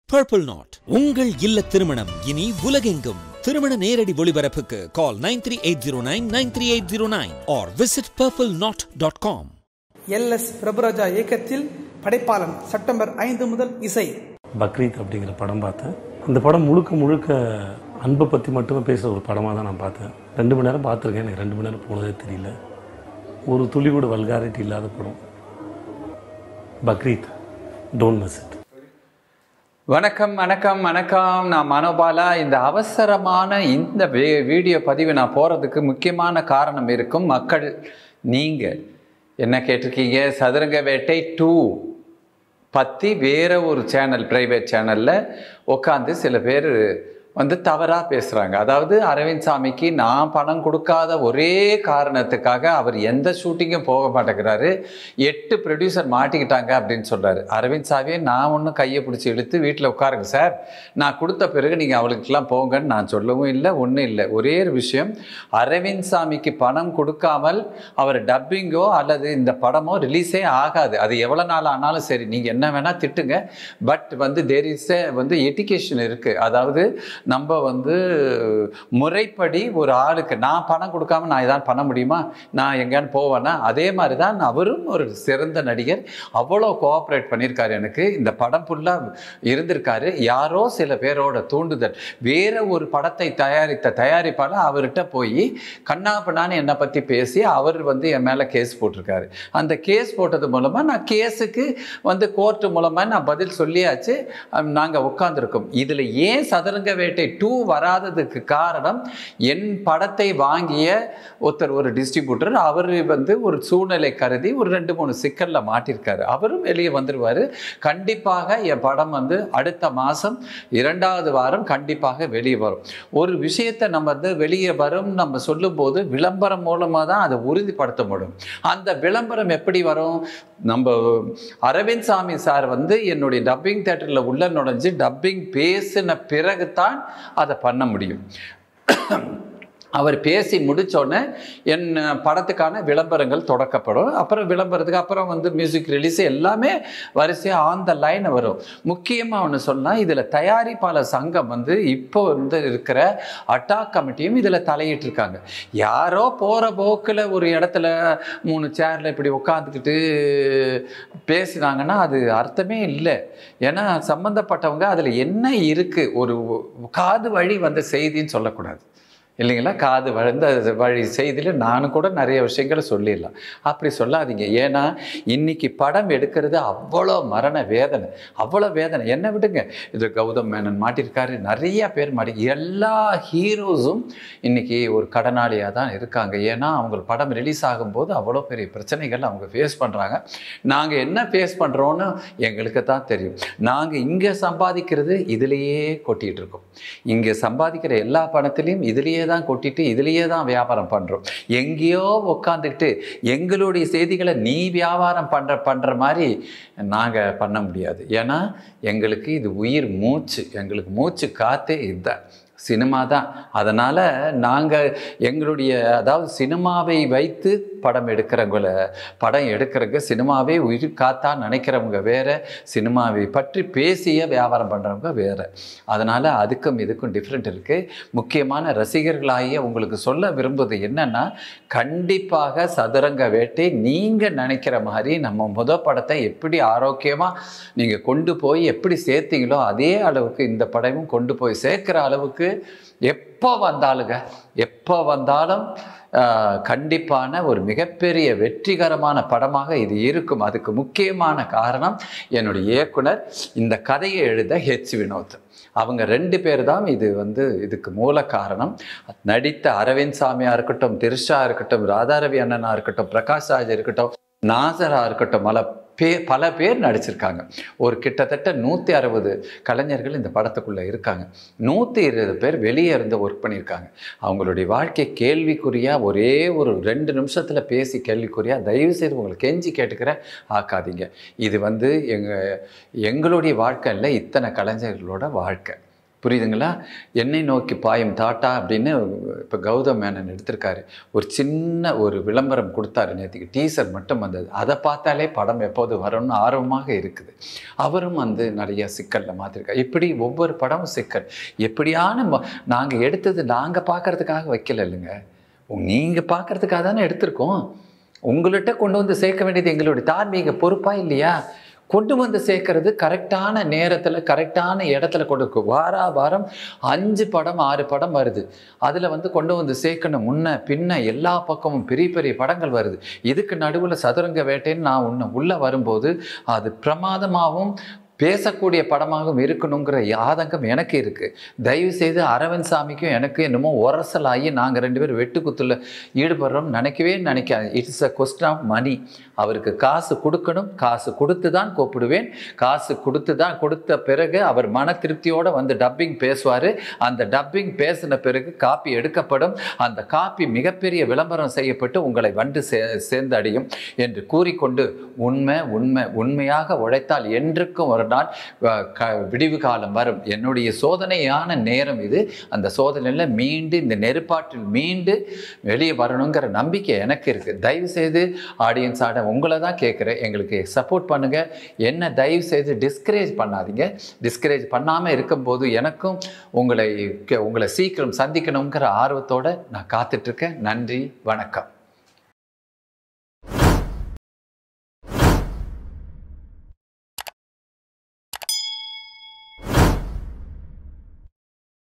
purple not உங்கள் இல்ல திருமணம் இனி உலகெங்கும் திருமண நேரடி ஒளிபரப்புக்கு call nine three eight zero nine nine three eight zero nine or visit purple knot dot com L S Prabhuraja இயக்கத்தில் படைப்பாளன் செப்டம்பர் ஐந்து முதல் இசை பக்ரீத் அப்படிங்கிற படம் பார்த்தேன் அந்த படம் முழுக்க முழுக்க அன்பை பற்றி மட்டுமே பேசுகிற ஒரு படமாக தான் நான் பார்த்தேன் ரெண்டு மணி நேரம் பார்த்துருக்கேன் எனக்கு ரெண்டு மணி நேரம் போனதே தெரியல ஒரு துளி கூட வல்காரிட்டி இல்லாத படம் பக்ரீத் டோன்ட் மிஸ் இட் வணக்கம் வணக்கம் வணக்கம் நான் மனோபாலா இந்த அவசரமான இந்த வே- வீடியோ பதிவு நான் போகிறதுக்கு முக்கியமான காரணம் இருக்கும் மக்கள் நீங்கள் என்ன கேட்டிருக்கீங்க சதுரங்க வேட்டை டூ பற்றி வேற ஒரு சேனல் ப்ரைவேட் சேனலில் உட்காந்து சில பேர் வந்து தவறாக பேசுகிறாங்க அதாவது அரவிந்த் சாமிக்கு நான் பணம் கொடுக்காத ஒரே காரணத்துக்காக அவர் எந்த ஷூட்டிங்கும் போக மாட்டேங்கிறாரு எட்டு ப்ரொடியூசர் மாட்டிக்கிட்டாங்க அப்படின்னு சொல்கிறாரு அரவிந்த் சாமியை நான் ஒன்றும் கையை பிடிச்சி இழுத்து வீட்டில் உட்காருங்க சார் நான் கொடுத்த பிறகு நீங்கள் அவளுக்கெல்லாம் போங்கன்னு நான் சொல்லவும் இல்லை ஒன்றும் இல்லை ஒரே ஒரு விஷயம் அரவிந்த் சாமிக்கு பணம் கொடுக்காமல் அவர் டப்பிங்கோ அல்லது இந்த படமோ ரிலீஸே ஆகாது அது எவ்வளோ நாள் ஆனாலும் சரி நீங்கள் என்ன வேணால் திட்டுங்க பட் வந்து தேர் இஸ் வந்து எஜுகேஷன் இருக்குது அதாவது நம்ம வந்து முறைப்படி ஒரு ஆளுக்கு நான் பணம் கொடுக்காம நான் இதான் பண்ண முடியுமா நான் எங்கேயான்னு போவேன்னா அதே மாதிரி தான் அவரும் ஒரு சிறந்த நடிகர் அவ்வளோ கோஆப்ரேட் பண்ணியிருக்காரு எனக்கு இந்த படம் ஃபுல்லாக இருந்திருக்காரு யாரோ சில பேரோட தூண்டுதல் வேற ஒரு படத்தை தயாரித்த தயாரிப்பாளர் அவர்கிட்ட போய் கண்ணா பண்ணான்னு என்னை பற்றி பேசி அவர் வந்து என் மேலே கேஸ் போட்டிருக்காரு அந்த கேஸ் போட்டது மூலமாக நான் கேஸுக்கு வந்து கோர்ட்டு மூலமாக நான் பதில் சொல்லியாச்சு நாங்கள் உட்காந்துருக்கோம் இதில் ஏன் சதுரங்க வேட்டை டூ வராததுக்கு காரணம் என் படத்தை வாங்கிய ஒருத்தர் ஒரு டிஸ்ட்ரிபியூட்டர் அவர் வந்து ஒரு சூழ்நிலை கருதி ஒரு ரெண்டு மூணு சிக்கலில் மாட்டியிருக்காரு அவரும் வெளியே வந்துடுவார் கண்டிப்பாக என் படம் வந்து அடுத்த மாதம் இரண்டாவது வாரம் கண்டிப்பாக வெளியே வரும் ஒரு விஷயத்தை நம்ம வந்து வெளியே வரும் நம்ம சொல்லும்போது விளம்பரம் மூலமாக தான் அதை உறுதிப்படுத்த முடியும் அந்த விளம்பரம் எப்படி வரும் நம்ம அரவிந்த் சாமி சார் வந்து என்னுடைய டப்பிங் தேட்டரில் உள்ள நுழைஞ்சு டப்பிங் பேசின பிறகு தான் அதை பண்ண முடியும் அவர் பேசி முடித்தோடனே என் படத்துக்கான விளம்பரங்கள் தொடக்கப்படும் அப்புறம் விளம்பரத்துக்கு அப்புறம் வந்து மியூசிக் ரிலீஸ் எல்லாமே வரிசையாக ஆன் த லைன் வரும் முக்கியமாக ஒன்று சொன்னால் இதில் தயாரிப்பாளர் சங்கம் வந்து இப்போ வந்து இருக்கிற அட்டாக் கமிட்டியும் இதில் தலையிட்டு இருக்காங்க யாரோ போகிற போக்கில் ஒரு இடத்துல மூணு சேரில் இப்படி உட்காந்துக்கிட்டு பேசினாங்கன்னா அது அர்த்தமே இல்லை ஏன்னா சம்மந்தப்பட்டவங்க அதில் என்ன இருக்குது ஒரு காது வழி வந்த செய்தின்னு சொல்லக்கூடாது இல்லைங்களா காது வளர்ந்த வழி செய்தியில் நானும் கூட நிறைய விஷயங்களை சொல்லிடலாம் அப்படி சொல்லாதீங்க ஏன்னா இன்னைக்கு படம் எடுக்கிறது அவ்வளோ மரண வேதனை அவ்வளோ வேதனை என்ன விடுங்க இது கௌதம் மேனன் மாட்டியிருக்காரு நிறைய பேர் மாட்டி எல்லா ஹீரோஸும் இன்னைக்கு ஒரு கடனாளியாக தான் இருக்காங்க ஏன்னா அவங்க படம் ரிலீஸ் ஆகும்போது அவ்வளோ பெரிய பிரச்சனைகள் அவங்க ஃபேஸ் பண்ணுறாங்க நாங்கள் என்ன ஃபேஸ் பண்ணுறோன்னு எங்களுக்கு தான் தெரியும் நாங்கள் இங்கே சம்பாதிக்கிறது இதிலேயே கொட்டிகிட்டு இருக்கோம் இங்கே சம்பாதிக்கிற எல்லா பணத்திலையும் இதிலேயே தான் கொட்டிட்டு இதிலேயே தான் வியாபாரம் பண்ணுறோம் எங்கேயோ உட்காந்துக்கிட்டு எங்களுடைய செய்திகளை நீ வியாபாரம் பண்ணுற பண்ணுற மாதிரி நாங்கள் பண்ண முடியாது ஏன்னா எங்களுக்கு இது உயிர் மூச்சு எங்களுக்கு மூச்சு காத்தே இதுதான் சினிமா தான் அதனால் நாங்கள் எங்களுடைய அதாவது சினிமாவை வைத்து படம் எடுக்கிறவங்கள படம் எடுக்கிறவங்க சினிமாவே உயிர் காத்தா நினைக்கிறவங்க வேற சினிமாவை பற்றி பேசிய வியாபாரம் பண்ணுறவங்க வேற அதனால் அதுக்கும் இதுக்கும் டிஃப்ரெண்ட் இருக்குது முக்கியமான ரசிகர்களாகிய உங்களுக்கு சொல்ல விரும்புவது என்னன்னா கண்டிப்பாக சதுரங்க வேட்டை நீங்கள் நினைக்கிற மாதிரி நம்ம முத படத்தை எப்படி ஆரோக்கியமாக நீங்கள் கொண்டு போய் எப்படி சேர்த்தீங்களோ அதே அளவுக்கு இந்த படமும் கொண்டு போய் சேர்க்குற அளவுக்கு எப்போ வந்தாலுங்க எப்போ வந்தாலும் ஆஹ், கண்டிப்பான ஒரு மிகப்பெரிய வெற்றிகரமான படமாக இது இருக்கும் அதுக்கு முக்கியமான காரணம் என்னுடைய இயக்குனர் இந்த கதையை எழுத ஹெச் வினோத் அவங்க ரெண்டு பேர் தான் இது வந்து இதுக்கு மூல காரணம் நடித்த அரவிந்த் சாமியா இருக்கட்டும் திரிஷா இருக்கட்டும் ராதாரவி அண்ணனா இருக்கட்டும் பிரகாஷ் ராஜ் இருக்கட்டும் நாசரா இருக்கட்டும் பல பே பல பேர் நடிச்சிருக்காங்க ஒரு கிட்டத்தட்ட நூற்றி அறுபது கலைஞர்கள் இந்த படத்துக்குள்ளே இருக்காங்க நூற்றி இருபது பேர் வெளியே இருந்து ஒர்க் பண்ணியிருக்காங்க அவங்களுடைய வாழ்க்கை கேள்விக்குறியாக ஒரே ஒரு ரெண்டு நிமிஷத்தில் பேசி கேள்விக்குறியாக தயவு செய்து உங்களை கெஞ்சி கேட்டுக்கிறேன் ஆக்காதீங்க இது வந்து எங்கள் எங்களுடைய வாழ்க்கை இல்லை இத்தனை கலைஞர்களோட வாழ்க்கை புரியுதுங்களா என்னை நோக்கி பாயும் தாட்டா அப்படின்னு இப்போ கௌதம் மேனன் எடுத்திருக்காரு ஒரு சின்ன ஒரு விளம்பரம் கொடுத்தாரு நேற்றுக்கு டீசர் மட்டும் வந்தது அதை பார்த்தாலே படம் எப்போது வரும்னு ஆர்வமாக இருக்குது அவரும் வந்து நிறைய சிக்கலில் மாற்றிருக்காரு இப்படி ஒவ்வொரு படமும் சிக்கல் எப்படியான நாங்கள் எடுத்தது நாங்கள் பார்க்கறதுக்காக வைக்கல இல்லைங்க நீங்கள் பார்க்கறதுக்காக தானே எடுத்திருக்கோம் உங்கள்கிட்ட கொண்டு வந்து சேர்க்க வேண்டியது எங்களுடைய தார்மீக பொறுப்பா இல்லையா கொண்டு வந்து சேர்க்கறது கரெக்டான நேரத்தில் கரெக்டான இடத்துல கொண்டு வாரா வாரம் அஞ்சு படம் ஆறு படம் வருது அதில் வந்து கொண்டு வந்து சேர்க்கணும் முன்ன பின்ன எல்லா பக்கமும் பெரிய பெரிய படங்கள் வருது இதுக்கு நடுவில் சதுரங்க வேட்டைன்னு நான் உன்னை உள்ளே வரும்போது அது பிரமாதமாகவும் பேசக்கூடிய படமாகவும் இருக்கணுங்கிற ஆதங்கம் எனக்கு இருக்குது தயவு செய்து அரவிந்த் சாமிக்கும் எனக்கு என்னமோ உரசலாகி நாங்கள் ரெண்டு பேரும் வெட்டுக்குத்துல ஈடுபடுறோம் நினைக்கவே நினைக்காது it's a question of money அவருக்கு காசு கொடுக்கணும் காசு கொடுத்து தான் கூப்பிடுவேன் காசு கொடுத்து தான் கொடுத்த பிறகு அவர் மன திருப்தியோடு வந்து டப்பிங் பேசுவார் அந்த டப்பிங் பேசின பிறகு காப்பி எடுக்கப்படும் அந்த காப்பி மிகப்பெரிய விளம்பரம் செய்யப்பட்டு உங்களை வந்து சே சேர்ந்தடையும் என்று கூறிக்கொண்டு உண்மை உண்மை உண்மையாக உழைத்தால் என்றுக்கும் ஒரு நாள் அஹ், க விடிவு காலம் வரும் என்னுடைய சோதனையான நேரம் இது அந்த சோதனையில் மீண்டு இந்த நெருப்பாற்றில் மீண்டு வெளியே வரணுங்கிற நம்பிக்கை எனக்கு இருக்குது தயவு செய்து ஆடியன்ஸ் ஆட உங்களை தான் கேட்குறேன் எங்களுக்கு சப்போர்ட் பண்ணுங்கள் என்ன தயவு செய்து டிஸ்கரேஜ் பண்ணாதீங்க டிஸ்கரேஜ் பண்ணாமல் இருக்கும்போது எனக்கும் உங்களை உங்களை சீக்கிரம் சந்திக்கணுங்கிற ஆர்வத்தோடு நான் காத்துட்ருக்கேன் நன்றி வணக்கம்